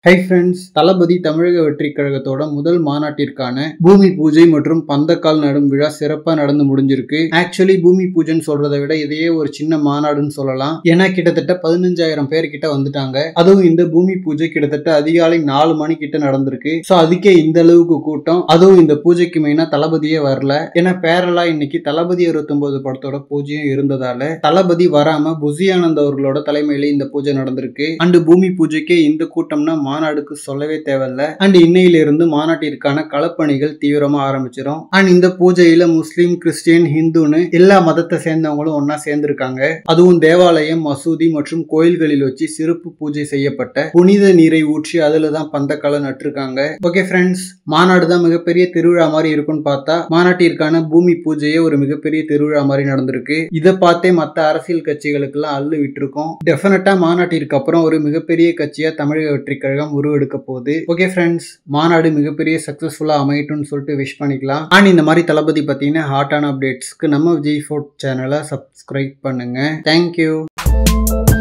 hi friends தளபதி தமிழக வெற்றி கழகத்தோட முதல் மாநாட்டிற்கான பூமி பூஜை மற்றும் பந்தக்கால் நடும் விழா சிறப்பா நடந்து முடிஞ்சிருக்கு ஆக்சுவலி பூமி பூஜைன்னு சொல்றதை விட இதையே ஒரு சின்ன மாநாடுன்னு சொல்லலாம் ஏன்னா கிட்டத்தட்ட பதினஞ்சாயிரம் பேர் கிட்ட வந்துட்டாங்க அதுவும் இந்த பூமி பூஜை கிட்டத்தட்ட அதிகாலை நாலு மணி கிட்ட நடந்திருக்கு ஸோ அதுக்கே இந்த அளவுக்கு கூட்டம் அதுவும் இந்த பூஜைக்கு மெயினா தளபதியே வரல ஏன்னா பேரலா இன்னைக்கு தளபதி அறுபத்தொன்பது படத்தோட பூஜையும் இருந்ததால தளபதி வராம புசி ஆனந்த் அவர்களோட தலைமையில இந்த பூஜை நடந்திருக்கு அண்ட் பூமி பூஜைக்கே இந்த கூட்டம்னா மாநாடுக்கு சொல்லவே தேவையில்ல அண்ட் இன்னையிலிருந்து மாநாட்டிற்கான களப்பணிகள் தீவிரமா ஆரம்பிச்சிடும் அண்ட் இந்த பூஜையில முஸ்லீம் கிறிஸ்டியன் ஹிந்துன்னு எல்லா மதத்தை சேர்ந்தவங்களும் ஒன்னா சேர்ந்திருக்காங்க அதுவும் தேவாலயம் மசூதி மற்றும் கோயில்களில் வச்சு சிறப்பு பூஜை செய்யப்பட்ட புனித நீரை ஊற்றி அதுல தான் பந்தக்கால நட்டிருக்காங்க ஓகே ஃப்ரெண்ட்ஸ் மாநாடு தான் மிகப்பெரிய திருவிழா மாதிரி இருக்கும்னு பார்த்தா மாநாட்டிற்கான பூமி பூஜையே ஒரு மிகப்பெரிய திருவிழா மாதிரி நடந்திருக்கு இதை பார்த்தே மற்ற அரசியல் கட்சிகளுக்கெல்லாம் அள்ளு விட்டுருக்கோம் டெஃபினட்டா மாநாட்டிற்கு அப்புறம் ஒரு மிகப்பெரிய கட்சியா தமிழக வெற்றி கழகம் உருவெடுக்க போகுது ஓகே ஃப்ரெண்ட்ஸ் மாநாடு மிகப்பெரிய சக்சஸ்ஃபுல்லா அமையட்டும்னு சொல்லிட்டு விஷ் பண்ணிக்கலாம் அண்ட் இந்த மாதிரி தளபதி பார்த்தீங்கன்னா ஹாட்டான அப்டேட்ஸ்க்கு நம்ம விஜய் ஃபோர்ட் சேனலை சப்ஸ்கிரைப் பண்ணுங்க தேங்க்யூ